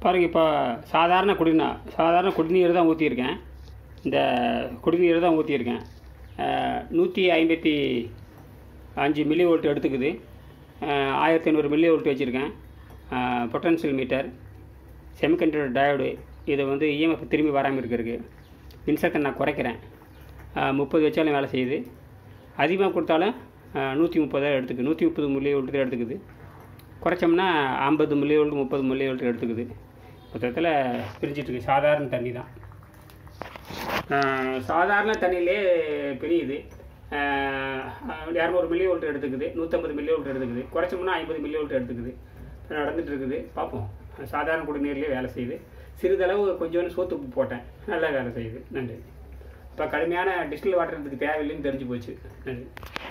பாருங்க இப்போ சாதாரண குடிநீர் சாதாரண குடிநீர் தான் ஊற்றியிருக்கேன் இந்த குடிநீர் தான் ஊற்றியிருக்கேன் நூற்றி ஐம்பத்தி அஞ்சு மில்லி வோல்ட் எடுத்துக்குது அஹ், ஆயிரத்தி ஐநூறு மில்லி வோல்ட் வச்சுருக்கேன் பொட்டன்ஷியல் மீட்டர் செமிகண்டக்டர் டயோடு இது வந்து இஎம்எஃப் திரும்பி வராமல் இருக்கிறதுக்கு மின்சாரத்தை நான் குறைக்கிறேன் முப்பது வச்சாலும் வேலை செய்யுது அதிகமாக கொடுத்தாலும் நூற்றி முப்பது எடுத்துக்குது நூற்றி முப்பது மில்லி வோல்ட் தான் எடுத்துக்குது குறைச்சோம்னா ஐம்பது மில்லி வோல்ட் முப்பது மில்லி வோல்ட் எடுத்துக்குது மொத்தத்தில் பிரிஞ்சிட்ருக்கு சாதாரண தண்ணி தான் ஆஹ் சாதாரண தண்ணியிலே பிரியுது இரநூறு மில்லி வோல்ட் எடுத்துக்குது நூற்றம்பது மில்லி வோல்ட் எடுத்துக்குது குறைச்சோம்னா ஐம்பது மில்லி வோல்ட் எடுத்துக்குது நடந்துட்டு இருக்குது பார்ப்போம் சாதாரண குடிநீர்லேயே வேலை செய்யுது சிறிதளவு கொஞ்சோண்டு சோத்து உப்பு போட்டேன் நல்லா வேலை செய்யுது நன்றி இப்போ கடுமையான டிஸ்டில் வாட்டர் இதுக்கு தேவையில்லைன்னு தெரிஞ்சு போச்சு நன்றி